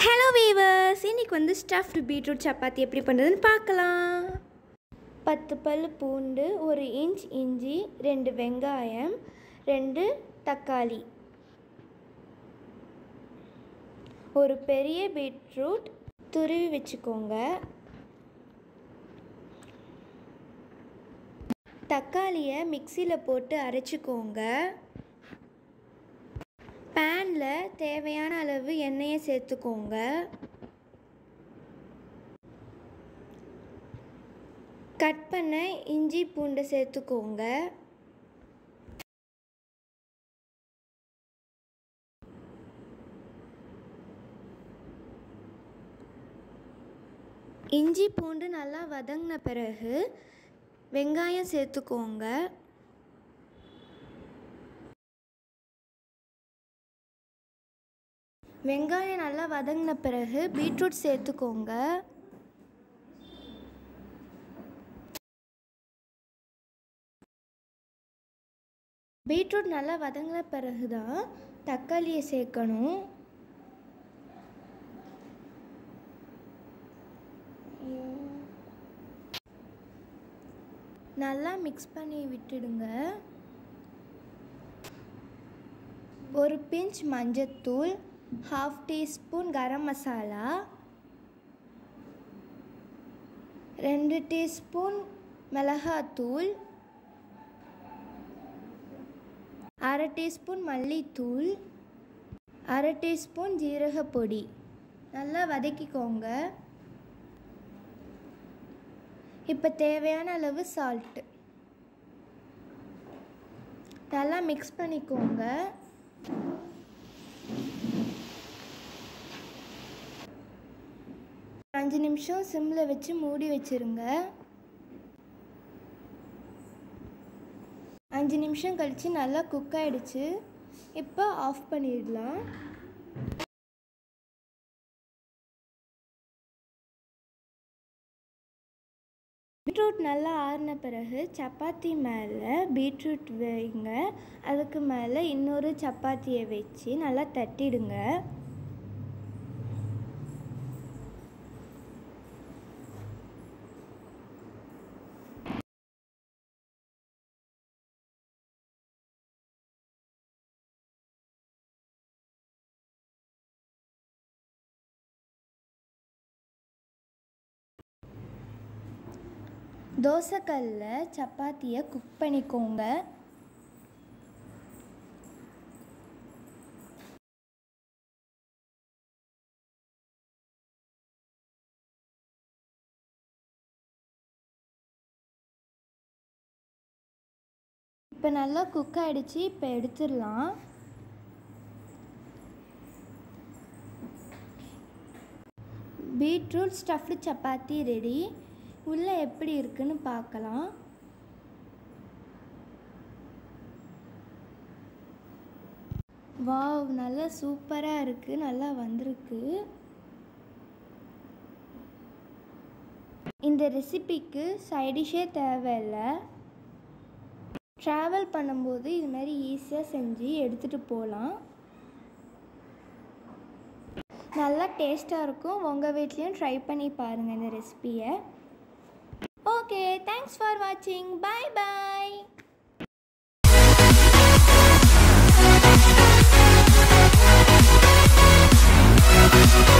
Hello viewers இன்னைக்கு வந்து stuffed beetroot chapati எப்படி பண்ணுறதுன்னு பார்க்கலாம் பத்து பல் பூண்டு ஒரு இன்ச் இஞ்சி ரெண்டு வெங்காயம் ரெண்டு தக்காளி ஒரு பெரிய பீட்ரூட் துருவி வச்சுக்கோங்க தக்காளியை மிக்சியில் போட்டு அரைச்சிக்கோங்க பேனில் தேவையான அளவு எண்ணெயை சேர்த்துக்கோங்க கட் பண்ண இஞ்சி பூண்டை சேர்த்துக்கோங்க இஞ்சி பூண்டு நல்லா வதங்கின பிறகு வெங்காயம் சேர்த்துக்கோங்க வெங்காயம் நல்லா வதங்கின பிறகு பீட்ரூட் சேர்த்துக்கோங்க பீட்ரூட் நல்லா வதங்கின பிறகு தான் தக்காளியை சேர்க்கணும் நல்லா மிக்ஸ் பண்ணி விட்டுடுங்க ஒரு பிஞ்ச் மஞ்சத்தூள் ஹாஃப் டீஸ்பூன் கரம் மசாலா ரெண்டு டீஸ்பூன் மிளகாத்தூள் அரை டீஸ்பூன் மல்லித்தூள் அரை டீஸ்பூன் ஜீரகப்பொடி நல்லா வதக்கிக்கோங்க இப்போ தேவையான அளவு சால்ட்டு நல்லா மிக்ஸ் பண்ணிக்கோங்க அஞ்சு நிமிஷம் சிம்மில் வச்சு மூடி வச்சுருங்க அஞ்சு நிமிஷம் கழித்து நல்லா குக் ஆகிடுச்சு இப்போ ஆஃப் பண்ணிடலாம் பீட்ரூட் நல்லா ஆறின பிறகு சப்பாத்தி மேலே பீட்ரூட் வைங்க அதுக்கு மேலே இன்னொரு சப்பாத்தியை வச்சு நல்லா தட்டிடுங்க தோசைக்கல்லில் சப்பாத்தியை குக் பண்ணிக்கோங்க இப்போ நல்லா குக் ஆகிடுச்சு இப்போ எடுத்துடலாம் பீட்ரூட் ஸ்டஃப்டு சப்பாத்தி ரெடி உள்ளே எப்படி இருக்குன்னு பார்க்கலாம் வாவ் நல்லா சூப்பராக இருக்குது நல்லா வந்திருக்கு இந்த ரெசிபிக்கு சைடிஷே தேவையில்லை ட்ராவல் பண்ணும்போது இது மாதிரி ஈஸியாக செஞ்சு எடுத்துகிட்டு போகலாம் நல்லா டேஸ்ட்டாக இருக்கும் உங்கள் வீட்லேயும் ட்ரை பண்ணி பாருங்கள் இந்த ரெசிபியை ஓகே தேங்க்ஸ் ஃபார் வாட்சிங் பாய் பாய் Thank you.